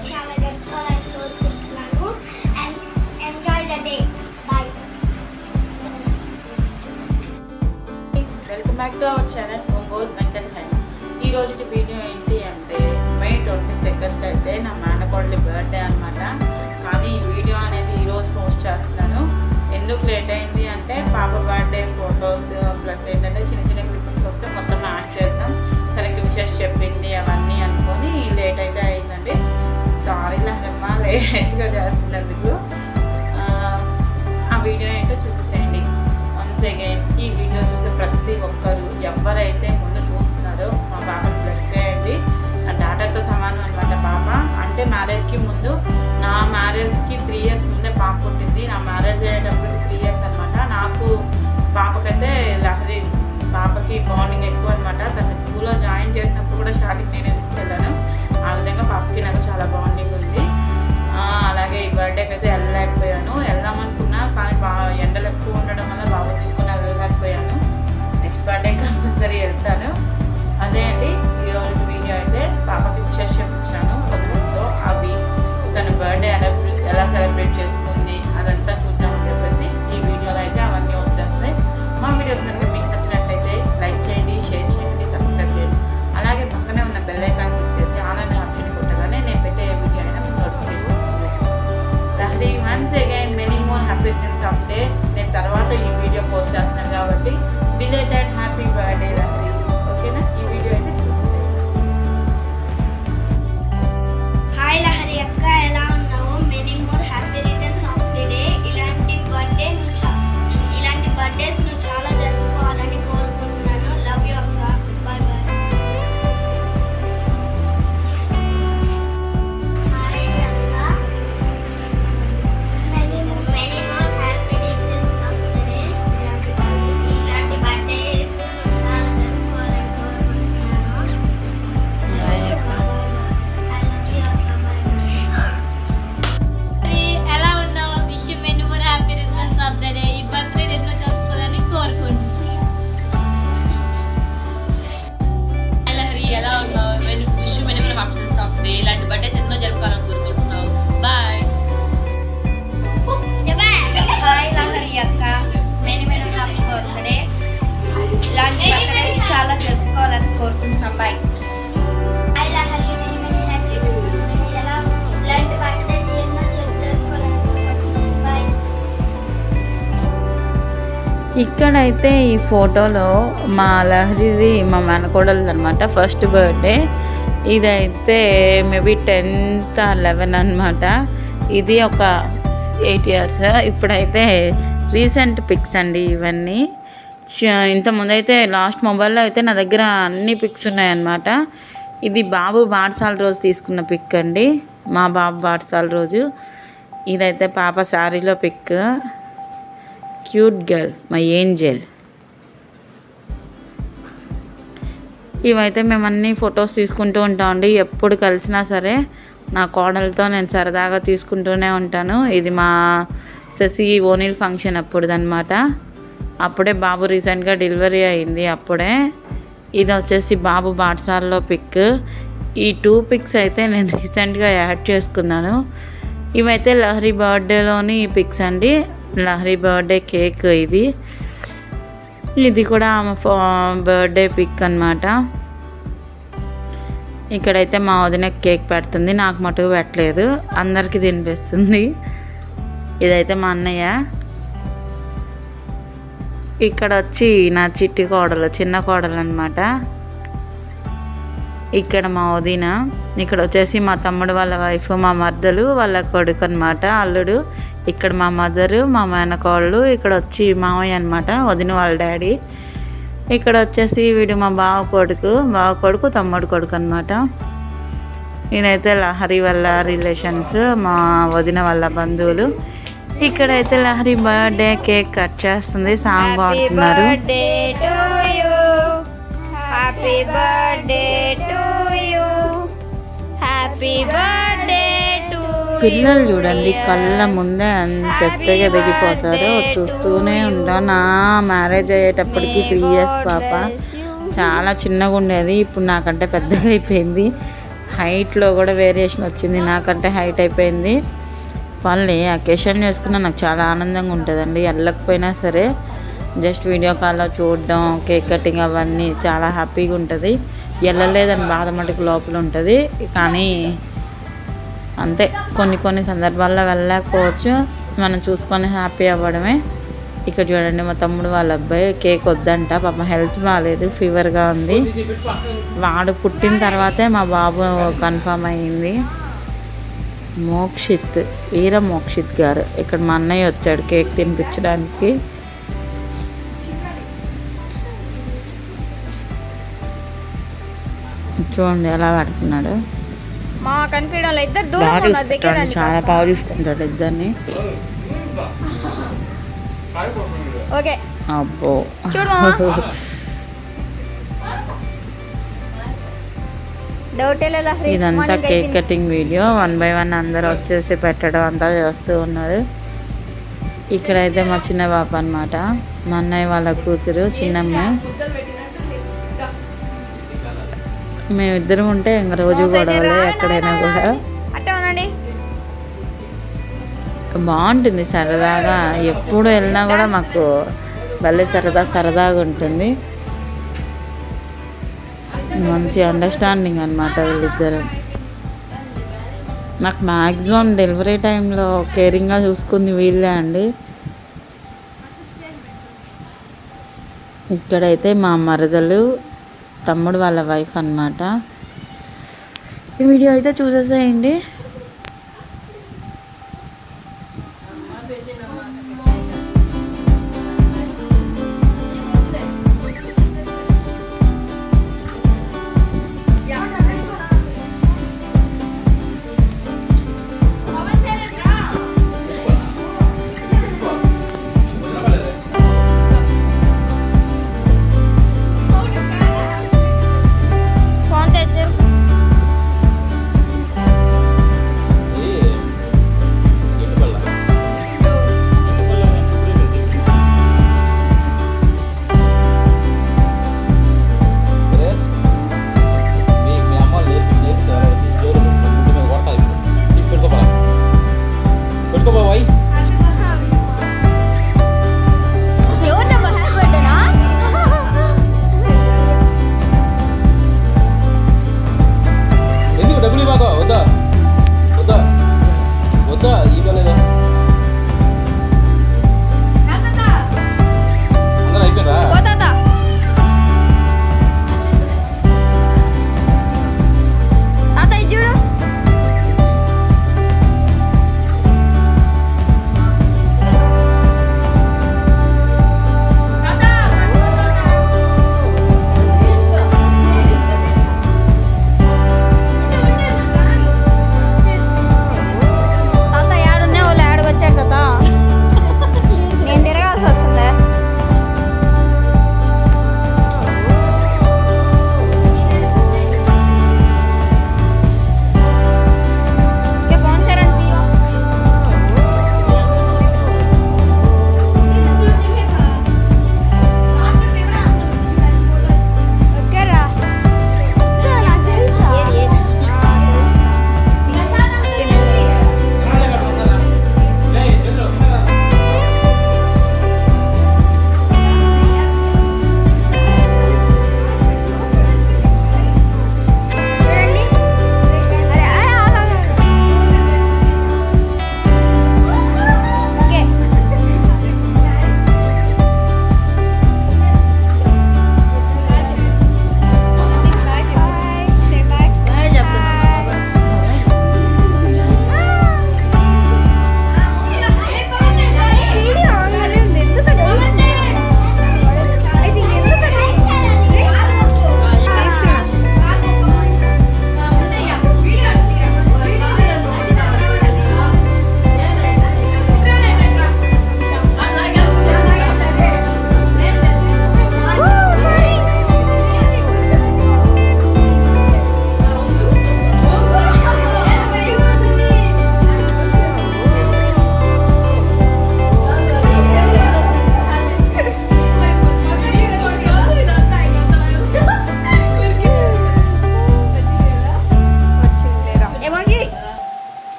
చాలా జరుపుకోవాలని కోరుకుంటున్నాను and enjoy the day bye welcome back to our channel Ongole Venkat హైన్ ఈ రోజు వీడియో ఏంటి అంటే మే ట్వంటీ సెకండ్ అయితే నా మేనకోడలి బర్త్డే అనమాట కానీ ఈ వీడియో అనేది ఈరోజు పోస్ట్ చేస్తున్నాను ఎందుకు లేట్ అయింది అంటే పాప బర్త్డే ఫొటోస్ ప్లస్ ఏంటంటే చిన్న చిన్న క్లిప్పింగ్స్ వస్తే మొత్తం యాడ్ చేద్దాం తనకి విషెస్ చెప్పింది అవన్నీ అనుకొని లేట్ అయితే అయిందండి సారీ నాకమ్మ లేట్గా చేస్తున్నందుకు ఆ, ఆ వీడియో ఏంటో చూసేసేయండి వన్స్ అగైన్ ఈ వీడియో చూసే ప్రతి ఒక్కరు ఎవరైతే ముందు చూస్తున్నారో మా పాపని బ్లెస్ చేయండి నా డాటర్తో సమానం అనమాట పాప అంటే మ్యారేజ్కి ముందు నా మ్యారేజ్కి త్రీ ఇయర్స్ ముందే పాప పుట్టింది నా మ్యారేజ్ అయ్యేటప్పుడు త్రీ ఇయర్స్ అనమాట నాకు పాపకైతే లహరి పాపకి బాండింగ్ ఎక్కువ అనమాట తన స్కూల్లో జాయిన్ చేసినప్పుడు కూడా స్టార్టింగ్ నేనే తీసుకెళ్ళాను ఆ విధంగా పాపకి నాకు చాలా బాండింగ్ ఉంది ఆ, అలాగే ఈ బర్త్డేకి అయితే వెళ్ళలేకపోయాను వెళ్దాం అనుకున్నా కానీ బాగా ఎండలు ఎక్కువ ఉండడం వల్ల బాబు తీసుకుని వెళ్ళలేకపోయాను నెక్స్ట్ బర్త్డే కంపల్సరీ వెళ్తాను అదే అండి ఈరోజు వీడియో అయితే పాపకి విషెస్ చెప్పించాను ఒక గ్రూప్లో అవి తన బర్త్డే ఎలా ఎలా సెలబ్రేట్ చేసుకుంది అదంతా చూద్దామని చెప్పేసి ఈ వీడియోలో అయితే అవన్నీ వచ్చేస్తాయి మా వీడియోస్ కనుక మీకు నచ్చినట్లయితే లైక్ చేయండి షేర్ చేయండి సబ్స్క్రైబ్ చేయండి అలాగే పక్కనే ఉన్న బెల్ ఐకాన్ క్లిక్ చేసి ఆనంద ఆప్షన్ కొట్టగానే నేను పెట్టే వీడియో అయినా మీకు నోటిఫికేషన్ వస్తుంది Lahari once again many more happy things of day నేను తర్వాత ఈ వీడియో పోస్ట్ చేస్తున్నాను కాబట్టి బిలేటెడ్ హ్యాపీ బర్త్డే లహరి ఓకేనా ఈ వీడియో అయితే చూసేసేయండి హాయ్ లహరి అక్క ఎలా ఉన్నావు many more happy returns of the day ఇలాంటి బర్త్డే నువ్వు చా- ఇలాంటి బర్త్డేస్ నువ్వు చాలా జరుపుకోవాలని కోరుకుంటున్నాను లవ్ యూ అక్క బాయ్ బాయ్ హాయ్ అక్క many more happy returns of the day ఇలాంటి బర్త్డేస్ ఇలాంటి బర్త్డేస్ నువ్వు చాలా జరుపుకోవాలని కోరుకుంటున్నాను ఎలా ఉన్నావు wish many more happy returns of the day ఈ బర్త్డే ఎన్నో జరుపుకోవాలని కోరుకుంటున్నాను లహరి ఎలా ఉన్నావు wish many more happy returns of day ఇలాంటి బర్త్డేస్ ఎన్నో జరుపుకోవాలని కోరుకుంటున్నావు బాయ్ హాయ్ లహరి అక్క మెనీ మెనీ హ్యాపీ బర్త్డే ఇలాంటి బర్త్డే చాలా జరుపుకోవాలని కోరుకుంటున్నాం బాయ్ ఇక్కడైతే ఈ ఫోటోలో మా లహరిది మా మనకోడలు అనమాట ఫస్ట్ బర్త్డే ఇదైతే మేబీ టెన్త్ లెవెన్ అనమాట ఇది ఒక ఎయిట్ ఇయర్స్ ఇప్పుడైతే రీసెంట్ పిక్స్ అండి ఇవన్నీ చ- ఇంతకుముందు అయితే లాస్ట్ మొబైల్లో అయితే నా దగ్గర అన్ని పిక్స్ ఉన్నాయన్నమాట ఇది బాబు బాటసాల రోజు తీసుకున్న పిక్ అండి మా బాబు బాటసాల రోజు ఇదైతే పాప శారీలో pic cute girl my angel ఇవైతే మేము అన్ని ఫొటోస్ తీసుకుంటూ ఉంటామండి ఎప్పుడు కలిసినా సరే నా కోడలతో నేను సరదాగా తీసుకుంటూనే ఉంటాను ఇది మా శశి ఓనిల్ ఫంక్షన్ అప్పుడుదనమాట అప్పుడే బాబు రీసెంట్గా డెలివరీ అయింది అప్పుడే ఇది వచ్చేసి బాబు బాటసాల్లో పిక్ ఈ టూ పిక్స్ అయితే నేను రీసెంట్గా యాడ్ చేసుకున్నాను ఇవైతే లహరి బర్త్డేలోని పిక్స్ అండి లహరి బర్త్డే కేక్ ఇది ఇది కూడా ఆమె బర్త్డే పిక్ అనమాట ఇక్కడైతే మా వదిన కేక్ పెడుతుంది నాకు మటుకు పెట్టలేదు అందరికీ తినిపిస్తుంది ఇదైతే మా అన్నయ్య ఇక్కడ వచ్చి నా చిట్టి కోడలు చిన్న కోడలు అనమాట ఇక్కడ మా వదిన ఇక్కడ వచ్చేసి మా తమ్ముడు వాళ్ళ వైఫ్ మా మద్దలు వాళ్ళ కొడుకు అనమాట అల్లుడు ఇక్కడ మా మదరు మా మేనకోళ్ళు ఇక్కడ వచ్చి మామయ్య అనమాట వదిన వాళ్ళ డాడీ ఇక్కడ వచ్చేసి వీడు మా బావ కొడుకు బావ కొడుకు తమ్ముడు కొడుకు అనమాట నేనైతే లహరి వాళ్ళ రిలేషన్స్ మా వదిన వాళ్ళ బంధువులు ఇక్కడైతే లహరి బర్త్డే కేక్ కట్ చేస్తుంది సాంగ్ పాడుతున్నారు happy birthday to you happy birthday to పిల్లలు చూడండి కళ్ళ ముందే అంత ఎత్తగా ఎదిగిపోతారో చూస్తూనే ఉంటాం నా మ్యారేజ్ అయ్యేటప్పటికి త్రీ ఇయర్స్ పాప చాలా చిన్నగా ఉండేది ఇప్పుడు నాకంటే పెద్దగా అయిపోయింది హైట్లో కూడా వేరియేషన్ వచ్చింది నాకంటే హైట్ అయిపోయింది వాళ్ళని అకేషన్ చేసుకున్నా నాకు చాలా ఆనందంగా ఉంటుందండి వెళ్ళకపోయినా సరే జస్ట్ వీడియో కాల్లో చూడడం కేక్ కటింగ్ అవన్నీ చాలా హ్యాపీగా ఉంటుంది వెళ్ళలేదని బాధ మటుకు లోపల ఉంటుంది కానీ అంతే కొన్ని కొన్ని సందర్భాల్లో వెళ్ళలేకపోవచ్చు మనం చూసుకొని హ్యాపీ అవ్వడమే ఇక్కడ చూడండి మా తమ్ముడు వాళ్ళ అబ్బాయి కేక్ వద్దంట పాపం హెల్త్ బాగాలేదు ఫీవర్గా ఉంది వాడు పుట్టిన తర్వాతే మా బాబు కన్ఫర్మ్ అయ్యింది మోక్షిత్ వీర మోక్షిత్ గారు ఇక్కడ మా అన్నయ్య వచ్చాడు కేక్ తినిపించడానికి చూడండి ఎలా పడుతున్నాడు మా కనిపించడం లేదు. ఇద్దరు దూరం బాగా ఉన్నారు దగ్గర చూసుకుంటాడు రండి చాలా కాస్త. బాగా చూసుకుంటాడు ఇద్దరిని ఓకే అబ్బో చూడు మామ. డౌట్ లేదా హరి ఇదంతా మార్నింగ్ కేక్ అయిపోయింది. Cutting video one by one అందరూ వచ్చేసి పెట్టడం అంతా చేస్తూ ఉన్నారు ఇక్కడైతే మా చిన్న పాప అనమాట మా అన్నయ్య వాళ్ళ కూతురు చిన్నమ్మాయి మేమిద్దరం ఉంటే ఇంక రోజు సైడ్ గొడవలే రా, ఎక్కడైనా రా, రా, కూడా రా. అట్టే ఉండండి బాగుంటుంది సరదాగా ఎప్పుడు వెళ్ళినా కూడా మాకు భలే సరదా సరదాగా ఉంటుంది మంచి అండర్స్టాండింగ్ అనమాట వీళ్ళిద్దరు నాకు మ్యాక్సిమం డెలివరీ టైంలో కేరింగ్గా చూసుకుంది వీళ్ళే అండి ఇక్కడైతే మా మరదలు తమ్ముడు వాళ్ళ వైఫ్ అన్నమాట ఈ వీడియో అయితే చూసేసేయండి ఫోన్ తెచ్చారు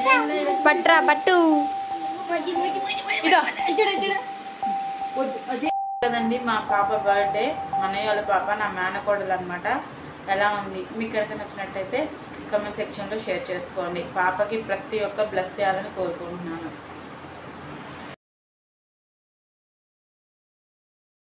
పట్రా పట్టు కదండి మా పాప బర్త్డే మనయ్య వాళ్ళ పాప నా మేనకోడలు అనమాట ఎలా ఉంది మీకు కనుక నచ్చినట్టయితే కామెంట్ సెక్షన్లో షేర్ చేసుకోండి పాపకి ప్రతి ఒక్క బ్లెస్ చేయాలని కోరుకుంటున్నాను